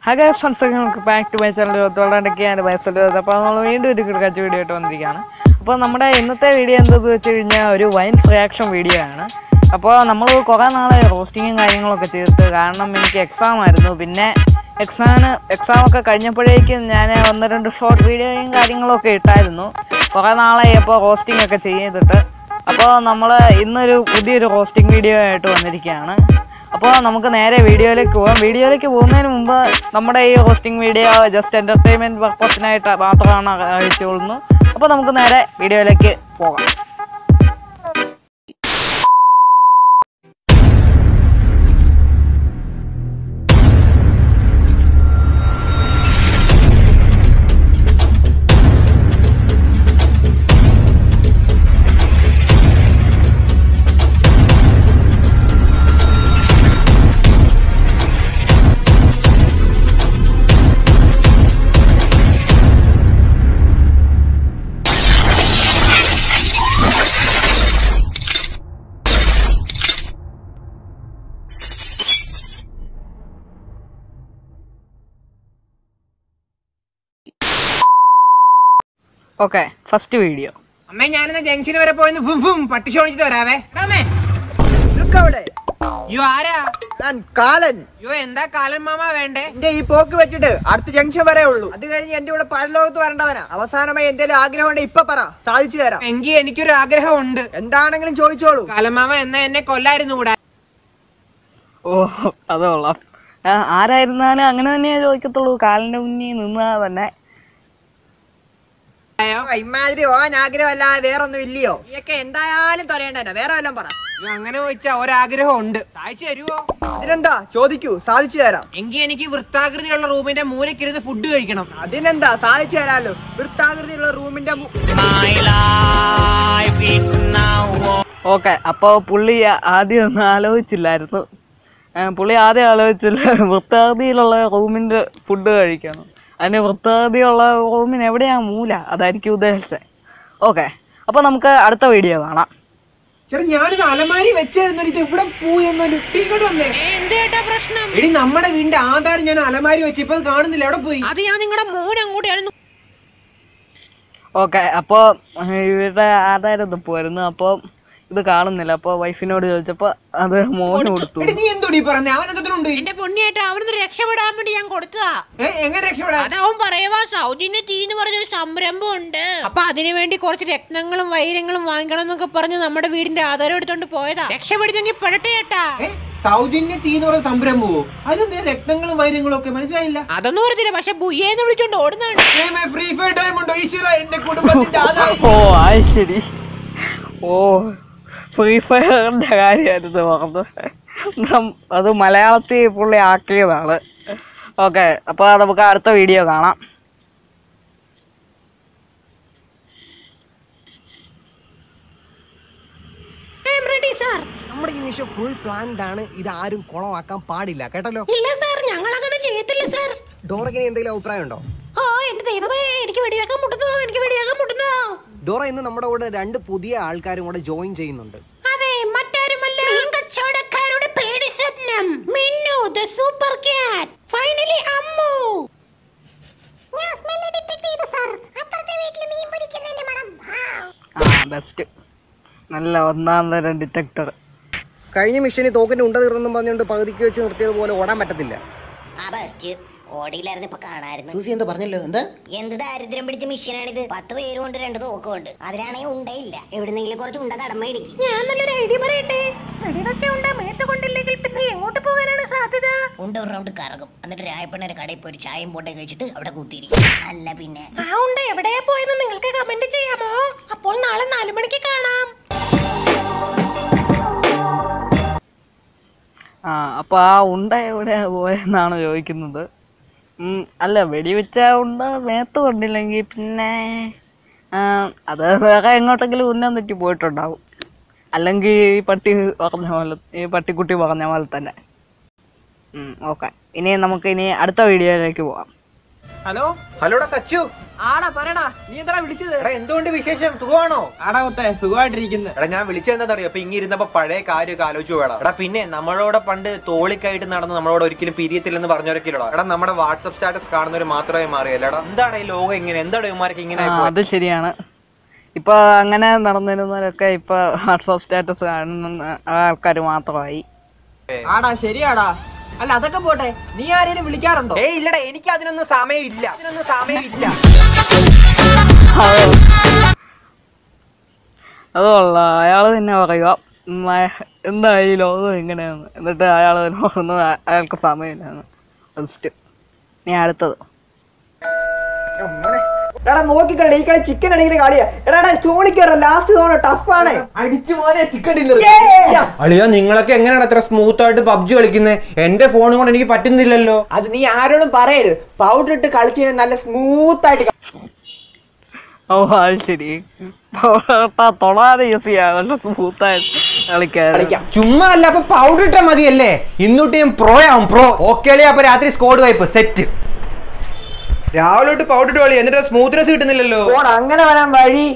hello friends back to my channel തൊള്ളാണ്ടൊക്കെ എൻ്റെ വയസ്സല്ലോ അപ്പോൾ നമ്മൾ വീണ്ടും ഒരു കിടക്കാച്ച വീഡിയോ ആയിട്ട് വന്നിരിക്കുകയാണ് അപ്പോൾ നമ്മുടെ ഇന്നത്തെ വീഡിയോ എന്തെന്ന് വെച്ച് കഴിഞ്ഞാൽ ഒരു വൈൻസ് റിയാക്ഷൻ വീഡിയോ ആണ് അപ്പോൾ നമ്മൾ കുറേ നാളെ റോസ്റ്റിങ്ങും കാര്യങ്ങളൊക്കെ ചെയ്തിട്ട് കാരണം എനിക്ക് എക്സാം ആയിരുന്നു പിന്നെ എക്സാമിന് എക്സാം ഒക്കെ കഴിഞ്ഞപ്പോഴേക്കും ഞാൻ ഒന്ന് രണ്ട് ഷോർട്ട് വീഡിയോയും കാര്യങ്ങളൊക്കെ ഇട്ടായിരുന്നു കുറേ നാളായി അപ്പോൾ റോസ്റ്റിംഗ് ഒക്കെ ചെയ്തിട്ട് അപ്പോൾ നമ്മൾ ഇന്നൊരു പുതിയൊരു റോസ്റ്റിംഗ് വീഡിയോ ആയിട്ട് വന്നിരിക്കുകയാണ് അപ്പോൾ നമുക്ക് നേരെ വീഡിയോയിലേക്ക് പോകാം വീഡിയോയിലേക്ക് പോകുന്നതിന് മുമ്പ് നമ്മുടെ ഈ ഹോസ്റ്റിംഗ് വീഡിയോ ജസ്റ്റ് എൻ്റർടൈൻമെൻറ്റ് പർപ്പസിനായിട്ട് മാത്രമാണ് അയച്ചുകൊള്ളുന്നു അപ്പോൾ നമുക്ക് നേരെ വീഡിയോയിലേക്ക് പോകാം ഓക്കെ ഫസ്റ്റ് വീഡിയോ അമ്മേ ഞാനിന്ന് ജംഗ്ഷന് വരെ പോയിന്ന് ഫും ഫും പട്ടിഷ ഓടിച്ചിട്ട് വരാവേ അമ്മേ അവിടെ അയ്യോ ആരാ ഞാൻ കാലൻ അയ്യോ എന്താ കാലൻ മാമ വേണ്ടേ എന്റെ ഈ പോക്ക് വെച്ചിട്ട് അടുത്ത ജംഗ്ഷൻ വരെ ഉള്ളൂ അത് കഴിഞ്ഞ് എന്റെ കൂടെ പരലോകത്ത് വരേണ്ടവനാ അവസാനമായി എന്തെങ്കിലും ആഗ്രഹം ഉണ്ടെങ്കിൽ ഇപ്പൊ പറ സാധിച്ചു തരാം എങ്കിൽ എനിക്കൊരു ആഗ്രഹം ഉണ്ട് എന്താണെങ്കിലും ചോദിച്ചോളൂ കാലൻ മാമ എന്നാ എന്നെ കൊല്ലായിരുന്നു കൂടാ ഓ അത് കൊള്ളാം ആ, ആരായിരുന്നാലും അങ്ങനെ തന്നെയേ ചോദിക്കത്തുള്ളൂ കാലിൻ്റെ മുന്നിൽ നിന്നാൽ തന്നെ അയ്യോ ഓ, ഇമാതിരി പോകാൻ ആഗ്രഹം അല്ലാതെ വേറൊന്നും ഇല്ലയോ നീയൊക്കെ എന്തായാലും തൊലയേണ്ട വേറെ വല്ലതും പറ അയ്യോ, അങ്ങനെ ചോദിച്ചാ ഒരാഗ്രഹം ഉണ്ട് സാധിച്ചു തരുവോ അതിനെന്താ ചോദിക്കൂ സാധിച്ചു തരാം എങ്കിൽ എനിക്ക് വൃത്താകൃതിയിലുള്ള റൂമിന്റെ മൂലക്കിരുന്ന് ഫുഡ് കഴിക്കണം അതിനെന്താ സാധിച്ചു തരാലോ വൃത്താകൃതിയുള്ള റൂമിന്റെ മു- ഓക്കെ അപ്പോൾ പുള്ളി ആദ്യം ഒന്നും ആലോചിച്ചില്ലായിരുന്നു ആ, പുള്ളി ആദ്യം ആലോചിച്ചില്ല വൃത്താതിയിലുള്ള റൂമിൻ്റെ ഫുഡ് കഴിക്കണം അതിന് വൃത്താതിയുള്ള റൂമിന് എവിടെയാ മൂല അതായിരിക്കും ഉദ്ദേശിച്ചത് ഓക്കെ അപ്പോൾ നമുക്ക് അടുത്ത വീഡിയോ കാണാം ചേട്ടാ ഞാനിത് അലമാരി വെച്ചായിരുന്നു ഇത് ഇവിടെ പോയി എന്നൊരു ഇങ്ങോട്ട് വന്നേ പ്രശ്നം എടി നമ്മുടെ വീടിന്റെ ആധാരം ഞാൻ അലമാരി വെച്ച് ഇപ്പൊ അത് കാണുന്നില്ല എവിടെ പോയി അത് ഞാൻ നിങ്ങളുടെ മോൻ അങ്ങോട്ടായിരുന്നു ഓക്കെ അപ്പോൾ ഇവരുടെ ആധാരം പോയിരുന്നു അപ്പോൾ ഇത് കാണുന്നില്ല അപ്പോൾ വൈഫിനോട് ചോദിച്ചപ്പോൾ അത് മോന് കൊടുത്തു എടി നീ എന്തോടി പറഞ്ഞേ അവൻ എന്തൊണ്ട് എന്റെ പൊന്നിയായിട്ട് അവനൊന്ന് രക്ഷപ്പെടാൻ വേണ്ടി ഞാൻ കൊടുത്തതാ ഏ എങ്ങനെ രക്ഷപ്പെടാ അതവൻ പറയുവാ സൗജന്യ തീ എന്ന് പറഞ്ഞൊരു സംരംഭം ഉണ്ട് അപ്പൊ അതിനു വേണ്ടി കുറച്ച് രത്നങ്ങളും വൈരങ്ങളും വാങ്ങിക്കണം എന്നൊക്കെ പറഞ്ഞ് നമ്മുടെ വീടിന്റെ ആധാരം എടുത്തോണ്ട് പോയതാ രക്ഷപ്പെടുത്തെങ്കിൽ പെടട്ടെ ചേട്ടാ ഏ സൗജന്യ തീ എന്ന് പറയുന്ന സംരംഭമോ അതിനെന്തിനാ രക്തങ്ങളും വൈരങ്ങളും ഒക്കെ മനസ്സിലായില്ല അതൊന്നും പറഞ്ഞില്ല പക്ഷെ ബുയ്യേന്ന് വിളിച്ചോണ്ട് ഓടുന്നാണ് ഫ്രീ ഫയർ ടൈം ഉണ്ടോ ഈശ്വര എന്റെ കുടുംബത്തിന്റെ ആധാരം ഓ അത് ശരി ഓ ഫ്രീ ഫയറിൻ്റെ കാര്യമായിരുന്നു പറഞ്ഞത് അത് മലയാളത്തിൽ പുള്ളി ആക്കിയതാണ് ഓക്കെ അപ്പോൾ നമുക്ക് അടുത്ത വീഡിയോ കാണാം നമ്മുടെ ഈ മിഷൻ ഫുൾ പ്ലാൻഡ് ആണ് ഇത് ആരും കുളമാക്കാൻ പാടില്ല കേട്ടല്ലോ ഇല്ല സാർ ഞങ്ങൾ അങ്ങനെ ചെയ്യത്തില്ല സാർ ഡോറയ്ക്കിന് എന്തെങ്കിലും അഭിപ്രായം ഉണ്ടോ ഓ എന്റെ ദൈവമേ എനിക്ക് വെടിവെക്കാൻ മുട്ടുന്നു എനിക്ക് വെടിവെക്കാൻ മുട്ടുന്നു ഡോറ ഇന്ന് നമ്മുടെ കൂടെ രണ്ട് പുതിയ ആൾക്കാരും കൂടെ ജോയിൻ ചെയ്യുന്നുണ്ട് അതെ മറ്റാരുമല്ല മീൻ കച്ചവടക്കാരുടെ പേടി സ്വപ്നം Minnu the super cat finally Ammu ആ ബെസ്റ്റ് നല്ല ഒന്നാം തരം ഡിറ്റക്ടർ കഴിഞ്ഞ മിഷന് തോക്കിന്റെ ഉണ്ട തീർന്നെന്നും പറഞ്ഞുകൊണ്ട് പകുതിക്ക് വെച്ച് നിർത്തിയതുപോലെ ഓടാൻ പറ്റത്തില്ല ആ ബസ്റ്റ് ഓടിയിലായിരുന്നു ഇപ്പൊ കാണായിരുന്നു സൂസി എന്താ പറഞ്ഞല്ലോ എന്താ എന്ത് ദാരിദ്ര്യം പിടിച്ച മിഷനാണിത് പത്ത് പേരും കൊണ്ട് രണ്ട് തോക്കുണ്ട് അതിലാണെങ്കിൽ ഉണ്ടയില്ല എവിടുന്നെങ്കിലും കുറച്ച് ഉണ്ട കടമ ഇടിക്കും ഞാൻ നല്ലൊരു ഐഡിയ പറയട്ടെ വെടിവെച്ച ഉണ്ട് മേത്ത് കൊണ്ടില്ലെങ്കിൽ പിന്നെ എങ്ങോട്ട് പോകാനാണ് സാധ്യത ഉണ്ട ഒരു റൗണ്ട് കറങ്ങും എന്നിട്ട് രായപ്പണ്ണയുടെ കടയിൽ പോയി ഒരു ചായയും പോട്ടെ കഴിച്ചിട്ട് അവിടെ കുത്തിയിരിക്കും അല്ല പിന്നെ ആ ഉണ്ട് എവിടെയാ പോയെന്ന് നിങ്ങൾക്ക് കമന്റ് ചെയ്യാമോ അപ്പോൾ നാളെ നാലു മണിക്ക് കാണാം ആ അപ്പോൾ ആ ഉണ്ട എവിടെ പോയെന്നാണ് ചോദിക്കുന്നത് ഉം, അല്ല വെടിവെച്ച ഉണ്ട മേത്ത് കൊണ്ടില്ലെങ്കിൽ പിന്നെ ആ, അത് വേറെ എങ്ങോട്ടെങ്കിലും ഉന്നം തെറ്റി പോയിട്ടുണ്ടാവും അല്ലെങ്കിൽ ഈ പട്ടി പറഞ്ഞ പോലെ ഈ പട്ടിക്കുട്ടി പറഞ്ഞ പോലെ തന്നെ ഓക്കെ ഇനി നമുക്ക് ഇനി അടുത്ത വീഡിയോയിലേക്ക് പോകാം ഹലോ ഹലോടാ സച്ചു ആടാ പറയടാ നീ എന്താ വിളിച്ചത് എടാ എന്തുകൊണ്ട് വിശേഷം സുഖമാണോ ആടാ മുത്തേ സുഖമായിട്ടിരിക്കുന്നു എടാ ഞാൻ വിളിച്ചതെന്താ ഇപ്പൊ ഇങ്ങനെ ഇരുന്നപ്പോ പഴയ കാര്യമൊക്കെ ആലോചിച്ചു വേടാ എടാ പിന്നെ നമ്മളോട് പണ്ട് തോളിക്കായിട്ട് നടന്ന് നമ്മളോട് ഒരിക്കലും പിരിയത്തില്ലെന്ന് പറഞ്ഞവരൊക്കെ ഇല്ലടാ എടാ നമ്മുടെ വാട്സപ്പ് സ്റ്റാറ്റസ് കാണുന്നവർ മാത്രമേ മാറിയല്ല എടാ എന്താണ് ഈ ലോകം ഇങ്ങനെ എന്താണ് ഇവന്മാരൊക്കെ ഇങ്ങനെ ആ, അത് ശരിയാണ് ഇപ്പൊ അങ്ങനെ നടന്നിരുന്നവരൊക്കെ ഇപ്പൊ വാട്സാപ്പ് സ്റ്റാറ്റസ് കാണുന്ന ആൾക്കാർ മാത്രമായി ആടാ ശരിയാടാ അല്ല അതൊക്കെ പോട്ടെ നീ ആരെയും വിളിക്കാറുണ്ടോ ഏയ് ഇല്ലടാ എനിക്ക് അതിനൊന്നും സമയമില്ല അതിനൊന്നും സമയമില്ല അതുകൊള്ള അയാൾ തന്നെ പറയുക ഉം, അയ- എന്താ ഈ ലോകം ഇങ്ങനെയാണ് എന്നിട്ട് അയാൾ പറയുന്നത് അ- അയാൾക്ക് സമയമില്ലാന്ന് ഫസ്റ്റ് നീ അടുത്തത് എടാ നോക്കിക്കളി ഈ കളി ചിക്കൻ അടിക്കുന്ന കളിയാ എടാ എടാ സോണിക്കറ ലാസ്റ്റ് സോണ ടഫാണ് അടിച്ചു മോനെ ചിക്കൻ അളിയോ നിങ്ങളൊക്കെ എങ്ങനെയാണ് അത്ര സ്മൂത്ത് ആയിട്ട് പബ്ജി കളിക്കുന്നത് എന്റെ ഫോണും കൊണ്ട് എനിക്ക് പറ്റുന്നില്ലല്ലോ അത് നീ ആരോടും പറയരുത് പൗഡർ ഇട്ട് കളിച്ചു കഴിഞ്ഞാൽ നല്ല സ്മൂത്ത് ആയിട്ട് ഓ അത് ശരി പൗഡർ തൊടാതെ യൂസ് ചെയ്യാം നല്ല സ്മൂത്തായിട്ട് കളിക്കാൻ ചുമ്മാ അല്ല അപ്പൊ പൗഡർ ഇട്ടാ മതിയല്ലേ ഇന്നോട്ട് ഞാൻ പ്രോ ആവും പ്രോ ഓക്കെ അളിയാ അപ്പൊ രാത്രി സ്കോഡ് വൈപ്പ് സെറ്റ് രാവിലെ തൊട്ട് പൗഡർ ഇട്ട് കളി എന്നിട്ട് സ്മൂത്ത്നെസ് കിട്ടുന്നില്ലല്ലോ ഫോൺ അങ്ങനെ വരാൻ വഴി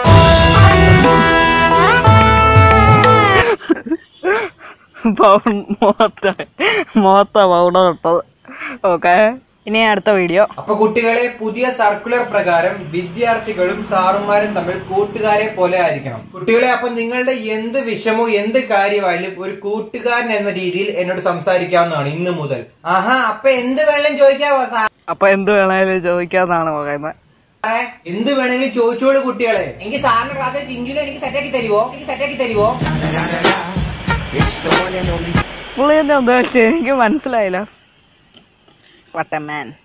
മുഖത്ത മുഖത്ത പൗഡർ ഇട്ടത് ഓക്കെ ഇനി അടുത്ത വീഡിയോ അപ്പൊ കുട്ടികളെ പുതിയ സർക്കുലർ പ്രകാരം വിദ്യാർത്ഥികളും സാറുമാരും തമ്മിൽ കൂട്ടുകാരെ പോലെ ആയിരിക്കണം കുട്ടികളെ അപ്പൊ നിങ്ങളുടെ എന്ത് വിഷമോ എന്ത് കാര്യമായാലും ഒരു കൂട്ടുകാരൻ എന്ന രീതിയിൽ എന്നോട് സംസാരിക്കാവുന്നതാണ് ഇന്ന് മുതൽ ആഹാ അപ്പൊ എന്ത് വേണം ചോദിക്കാവോ സാർ അപ്പൊ എന്ത് വേണേലും ചോദിക്കാന്നാണ് പറയുന്നത് എന്ത് വേണമെങ്കിലും ചോദിച്ചോളൂ കുട്ടികളെ എനിക്ക് സാറിന്റെ ക്ലാസ്സിൽ ചിഞ്ചുനെ എനിക്ക് സെറ്റാക്കി തരുവോ എനിക്ക് സെറ്റാക്കി തരുവോ പുള്ളിന്റെ ഉദ്ദേശം എനിക്ക് മനസ്സിലായില്ല വട്ടമാൻ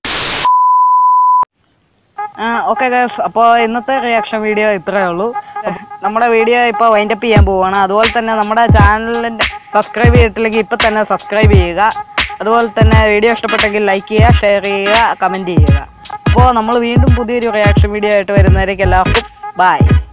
ആ ഓക്കെ ഗൈസ് അപ്പോൾ ഇന്നത്തെ റിയാക്ഷൻ വീഡിയോ ഇത്രയേ ഉള്ളൂ നമ്മുടെ വീഡിയോ ഇപ്പോൾ വൈൻഡപ്പ് ചെയ്യാൻ പോവുകയാണ് അതുപോലെ തന്നെ നമ്മുടെ ചാനലിൻ്റെ സബ്സ്ക്രൈബ് ചെയ്തിട്ടില്ലെങ്കിൽ ഇപ്പോൾ തന്നെ സബ്സ്ക്രൈബ് ചെയ്യുക അതുപോലെ തന്നെ വീഡിയോ ഇഷ്ടപ്പെട്ടെങ്കിൽ ലൈക്ക് ചെയ്യുക ഷെയർ ചെയ്യുക കമൻറ്റ് ചെയ്യുക അപ്പോൾ നമ്മൾ വീണ്ടും പുതിയൊരു റിയാക്ഷൻ വീഡിയോ ആയിട്ട് വരുന്നവരേക്ക് എല്ലാവർക്കും ബൈ